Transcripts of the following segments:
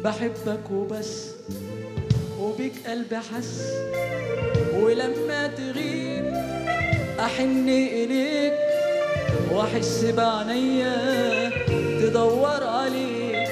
بحبك وبس وبيك قلبي حس ولما تغيب احن اليك واحس بعينيا تدور عليك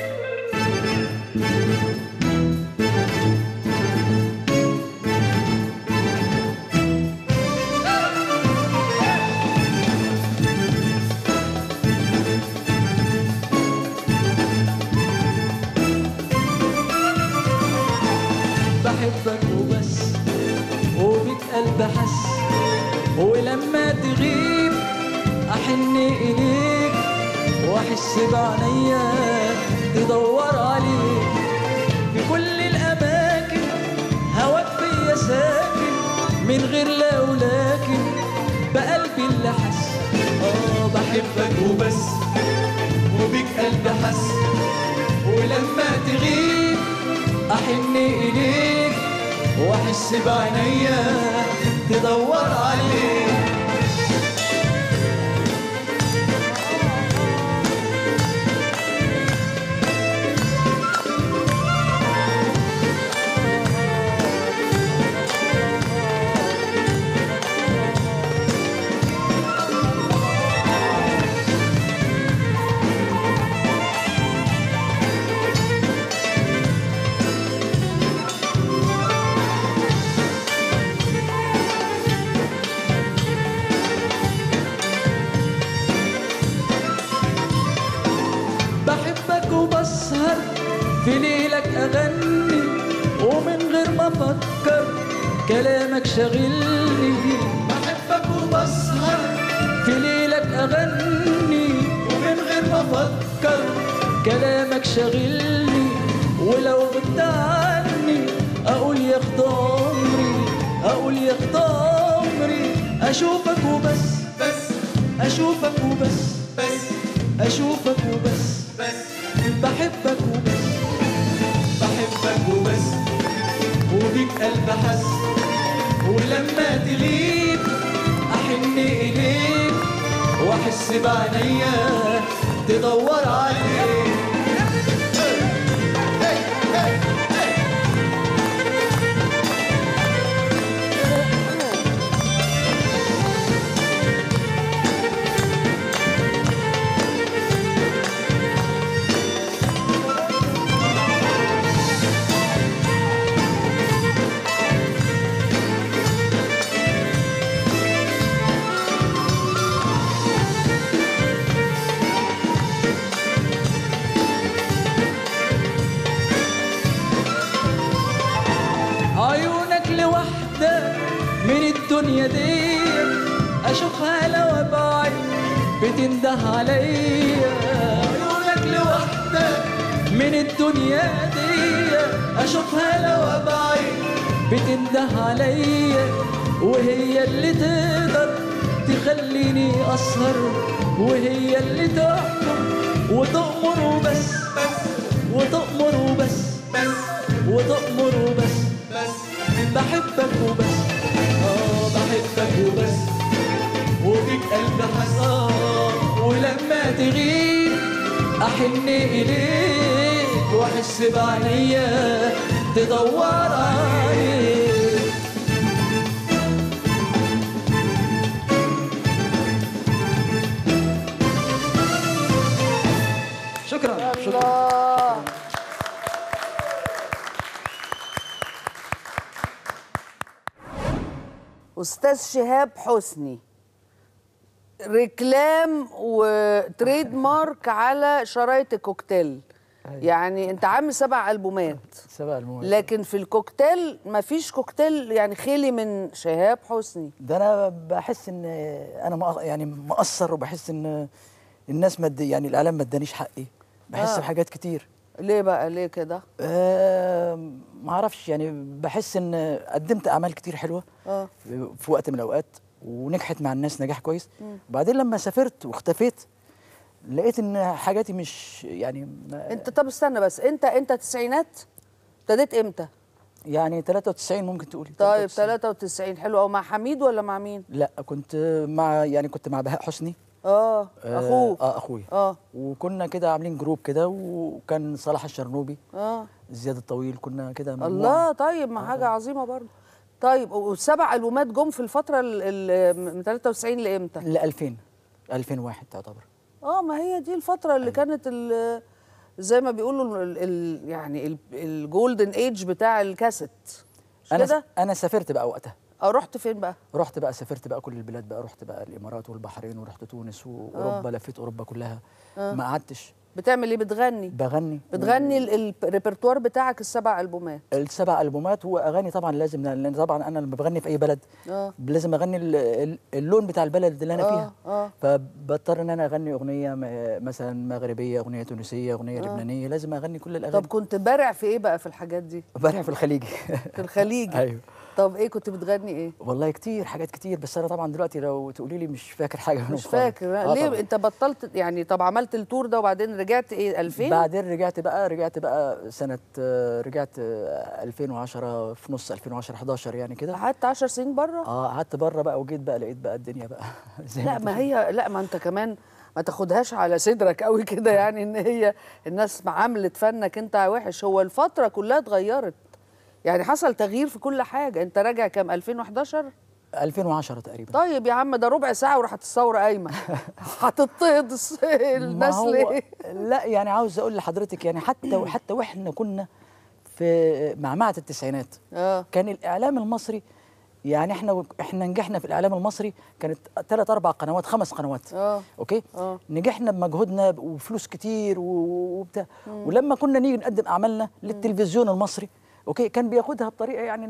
بحبك وبس وبك قلب حس ولما تغيب احن اليك واحس بعينيا تدور عليك في كل الاماكن هواك فيا ساكن من غير لا ولكن بقلبي اللي حس اه بحبك وبس وبك قلب حس ولما تغيب احن اليك واحس بعينيا تدور عليك بحبك وبسهر في ليلك اغني ومن غير ما افكر كلامك شاغلني بحبك وبسهر في ليلك اغني ومن غير ما افكر كلامك شاغلني ولو غبت عني اقول يا خد عمري اقول يا خد عمري اشوفك وبس بس اشوفك وبس بس اشوفك وبس بس بحبك وبس بحبك وبس وبيك قلب حس ولما تغيب احن اليك واحس بعينيا تدور عليك عيونك لوحدة من الدنيا دي أشوفها لو أبعد بتنده عليا عيونك لوحدة من الدنيا دي أشوفها لو أبعد بتنده عليا وهي اللي تقدر تخليني أسهر وهي اللي تحكم وتأمر وبس بس وتأمر وبس بس وتأمر وبس بس بحبك وبس اه بحبك وبس وبيك قلب حس آه ولما تغيب احن اليك واحس بعينيا تدور عليك شكرا شكرا الله استاذ شهاب حسني ريكلام وتريد مارك على شرايط الكوكتيل يعني انت عامل سبع البومات سبع المواد لكن في الكوكتيل مفيش كوكتيل يعني خالي من شهاب حسني ده انا بحس ان انا مق- يعني مقصر وبحس ان الناس مد يعني الاعلام ما ادانيش حقي بحس آه. بحاجات كتير ليه بقى ليه كده آه ما اعرفش يعني بحس ان قدمت اعمال كتير حلوه اه في وقت من الاوقات ونجحت مع الناس نجاح كويس بعدين لما سافرت واختفيت لقيت ان حاجاتي مش يعني ما انت طب استنى بس انت انت تسعينات ابتديت امتى يعني 93 ممكن تقولي طيب 93. 93 حلو او مع حميد ولا مع مين لا كنت مع يعني كنت مع بهاء حسني اه آه، اخوك اه اخويا اه وكنا كده عاملين جروب كده وكان صلاح الشرنوبي اه زياد الطويل كنا كده مجموعة. الله طيب ما حاجه عظيمه برضه طيب والسبع البومات جم في الفتره ال- ال- من 93 لامتى ل 2000 2001 تعتبر اه ما هي دي الفتره اللي كانت ال- زي ما بيقولوا ال ال يعني ال- الجولدن ايج بتاع الكاسيت مش انا كده انا سافرت بقى وقتها اه رحت فين بقى رحت بقى سافرت بقى كل البلاد بقى رحت بقى الامارات والبحرين ورحت تونس واوروبا لفيت اوروبا كلها ما قعدتش بتعمل ايه بتغني بغني بتغني ال- ال- الريperتوار بتاعك السبع البومات السبع البومات واغاني طبعا لازم لان طبعا انا لما بغني في اي بلد اه لازم اغني ال- ال- اللون بتاع البلد اللي انا آه، فيها آه. فبضطر ان انا اغني اغنيه م- مثلا مغربيه اغنيه تونسيه اغنيه لبنانيه لازم اغني كل الاغاني طب كنت بارع في ايه بقى في الحاجات دي برع في الخليجي في الخليج ايوه طب ايه كنت بتغني ايه والله كتير حاجات كتير بس انا طبعا دلوقتي لو تقولي لي مش فاكر حاجه منهم مش خالص. فاكر آه ليه طبعاً. انت بطلت يعني طب عملت التور ده وبعدين رجعت ايه 2000 بعدين رجعت بقى رجعت بقى سنه آه، رجعت آه، 2010 في نص 2010 11 يعني كده قعدت 10 سنين بره اه قعدت بره بقى وجيت بقى لقيت بقى الدنيا بقى زي لا انت ما شايف. هي لا ما انت كمان ما تاخدهاش على صدرك قوي كده يعني ان هي الناس عملت فنك انت وحش هو الفتره كلها اتغيرت يعني حصل تغيير في كل حاجه انت راجع كام 2011 2010 تقريبا طيب يا عم ده ربع ساعه وراحت الثوره قايمه هتضطهد الس- ما الناس هو ليه لا يعني عاوز اقول لحضرتك يعني حتى حتى واحنا كنا في معمعة التسعينات اه كان الاعلام المصري يعني احنا احنا نجحنا في الاعلام المصري كانت ثلاث اربع قنوات خمس قنوات اه اوكي اه نجحنا بمجهودنا وفلوس كتير و- وبتاع ولما كنا نيجي نقدم اعمالنا للتلفزيون المصري اوكي كان بياخدها بطريقه يعني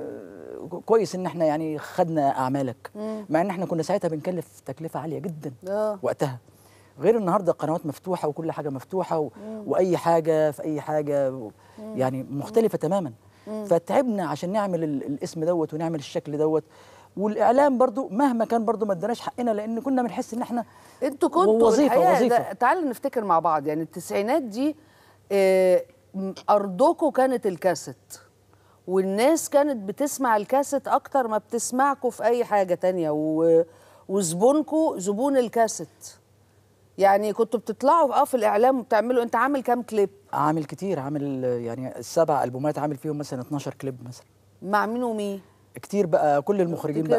إن كويس ان احنا يعني خدنا اعمالك مع ان احنا كنا ساعتها بنكلف تكلفه عاليه جدا اه وقتها غير النهارده قنوات مفتوحه وكل حاجه مفتوحه و... واي حاجه في اي حاجه و... يعني مختلفه تماما فتعبنا عشان نعمل ال... الاسم دوت ونعمل الشكل دوت والاعلام برضو مهما كان برضو ما اداناش حقنا لان كنا بنحس ان احنا انتوا كنتوا وظيفة- الحقيقة وظيفة. ده- تعالوا نفتكر مع بعض يعني التسعينات دي آه، م- ارضكم كانت الكاسيت والناس كانت بتسمع الكاسيت اكتر ما بتسمعكم في اي حاجه تانية و... وزبونكم زبون الكاسيت يعني كنتوا بتطلعوا اه في الاعلام وبتعملوا انت عامل كام كليب عامل كتير عامل يعني السبع البومات عامل فيهم مثلا 12 كليب مثلا مع مين ومين كتير بقى كل المخرجين كتير. بقى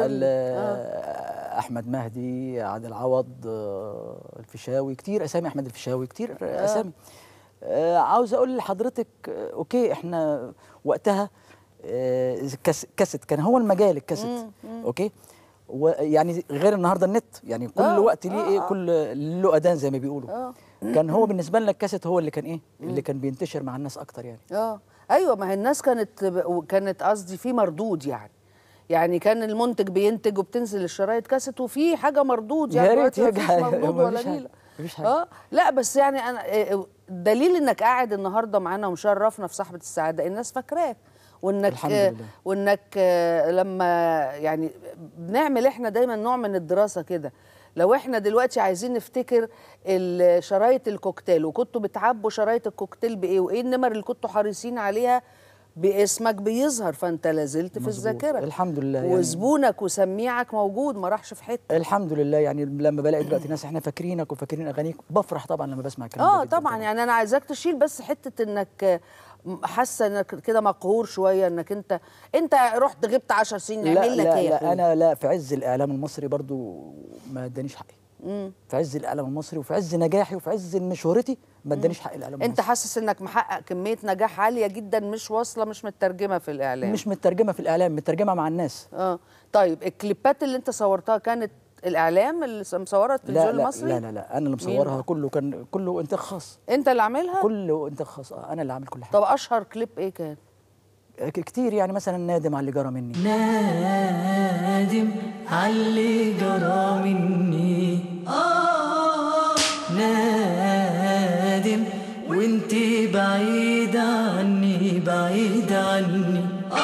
ال- احمد مهدي عادل عوض آه، الفيشاوي كتير اسامي احمد الفيشاوي كتير اسامي آه، عاوز اقول لحضرتك آه، اوكي احنا وقتها آه، كاس- كاسيت كان هو المجال الكاسيت اوكي ويعني غير النهارده النت يعني كل آه، وقت ليه ايه كل له اذان زي ما بيقولوا آه. كان هو بالنسبه لنا الكاسيت هو اللي كان ايه اللي كان بينتشر مع الناس اكتر يعني اه ايوه ما هي الناس كانت كانت قصدي في مردود يعني يعني كان المنتج بينتج وبتنزل الشرايط كاسيت وفي حاجه مردود يعني يا ريت دلوقتي يرجع مفيش مردود ولا مفيش حاجة. نيله مفيش حاجة. اه لا بس يعني انا آه، دليل انك قاعد النهارده معانا ومشرفنا في صاحبه السعاده الناس فاكراك وانك الحمد آه، لله. وانك آه، لما يعني بنعمل احنا دايما نوع من الدراسه كده لو احنا دلوقتي عايزين نفتكر ال- شرايط الكوكتيل وكنتوا بتعبوا شرايط الكوكتيل بايه وايه النمر اللي كنتوا حريصين عليها باسمك بيظهر فانت لازلت في مظبوط. الذاكره الحمد لله يعني. وزبونك وسميعك موجود ما راحش في حته الحمد لله يعني لما بلاقي دلوقتي ناس احنا فاكرينك وفاكرين اغانيك بفرح طبعا لما بسمع الكلام ده اه جداً طبعا يعني انا عايزاك تشيل بس حته انك حاسه انك كده مقهور شويه انك انت انت رحت غبت 10 سنين لا نعمل لك لا, ايه يا لا أخوي؟ انا لا في عز الاعلام المصري برضو ما ادانيش حقي مم. في عز الاعلام المصري وفي عز نجاحي وفي عز إن شهرتي ما ادانيش حق الاعلام انت المصري حاسس انك محقق كميه نجاح عاليه جدا مش واصله مش مترجمه في الاعلام مش مترجمه في الاعلام مترجمه مع الناس اه طيب الكليبات اللي انت صورتها كانت الاعلام اللي مصوره التلفزيون لا لا, المصري لا لا لا انا اللي مين مصورها بقى؟ كله كان كله انتاج خاص انت اللي عاملها كله انتاج خاص آه، انا اللي عامل كل حاجه طب اشهر كليب ايه كان ك- كتير يعني مثلا نادم على اللي جرى مني نادم علي جرى مني نادم وانت بعيد عني بعيد عني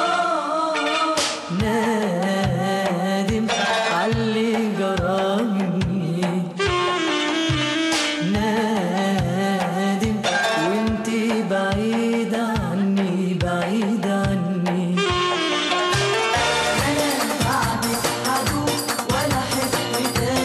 نادم علي جرى مني نادم وانت بعيد عني بعيد عني انا بعدك عدو ولا حب تاني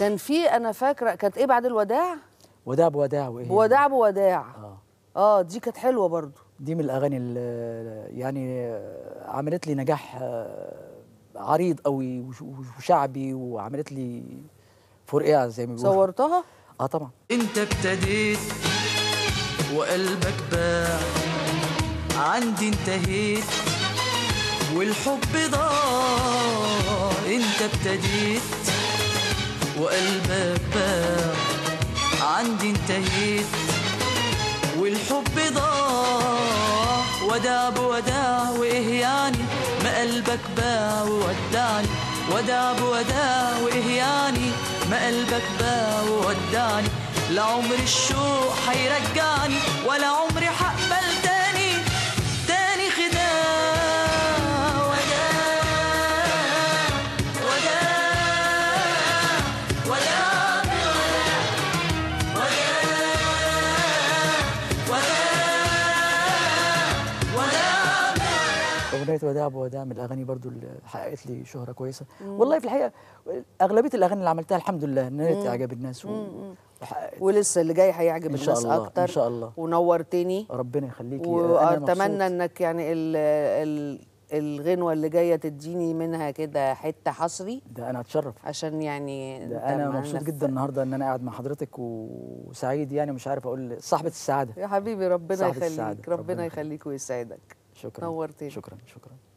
كان في انا فاكره كانت ايه بعد الوداع وداع بوداع وايه بوداع بوداع اه اه دي كانت حلوه برضو دي من الاغاني اللي يعني آه، عملت لي نجاح آه، عريض قوي وش- وشعبي وعملت لي فرقعه زي ما بيقولوا صورتها اه طبعا انت ابتديت وقلبك باع عندي انتهيت والحب ضاع انت ابتديت وقلبك باع عندي انتهيت والحب ضاع وداع بوداع وايه يعني ما قلبك باع وودعني وداع بوداع وايه يعني ما قلبك باع وودعني لا عمر الشوق هيرجعني ولا عمري هقبل تاني تاني خداع وداع وداع وداع اغنيه وداع بوداع من الاغاني برضو اللي حققت لي شهره كويسه والله في الحقيقه اغلبيه الاغاني اللي عملتها الحمد لله نالت اعجاب الناس و- وحققت ولسه اللي جاي هيعجب إن شاء الناس الله، إن اكتر شاء الله. ونورتني ربنا يخليكي أنا واتمنى مبسوط. انك يعني ال ال الغنوه اللي جايه تديني منها كده حته حصري ده انا اتشرف عشان يعني ده أنت انا معانا مبسوط في- جدا النهارده ان انا قاعد مع حضرتك وسعيد يعني مش عارف اقول صاحبه السعاده يا حبيبي ربنا صاحبة يخليك السعادة، ربنا ربنا يخليك ويسعدك شكرا نورتني. شكرا شكرا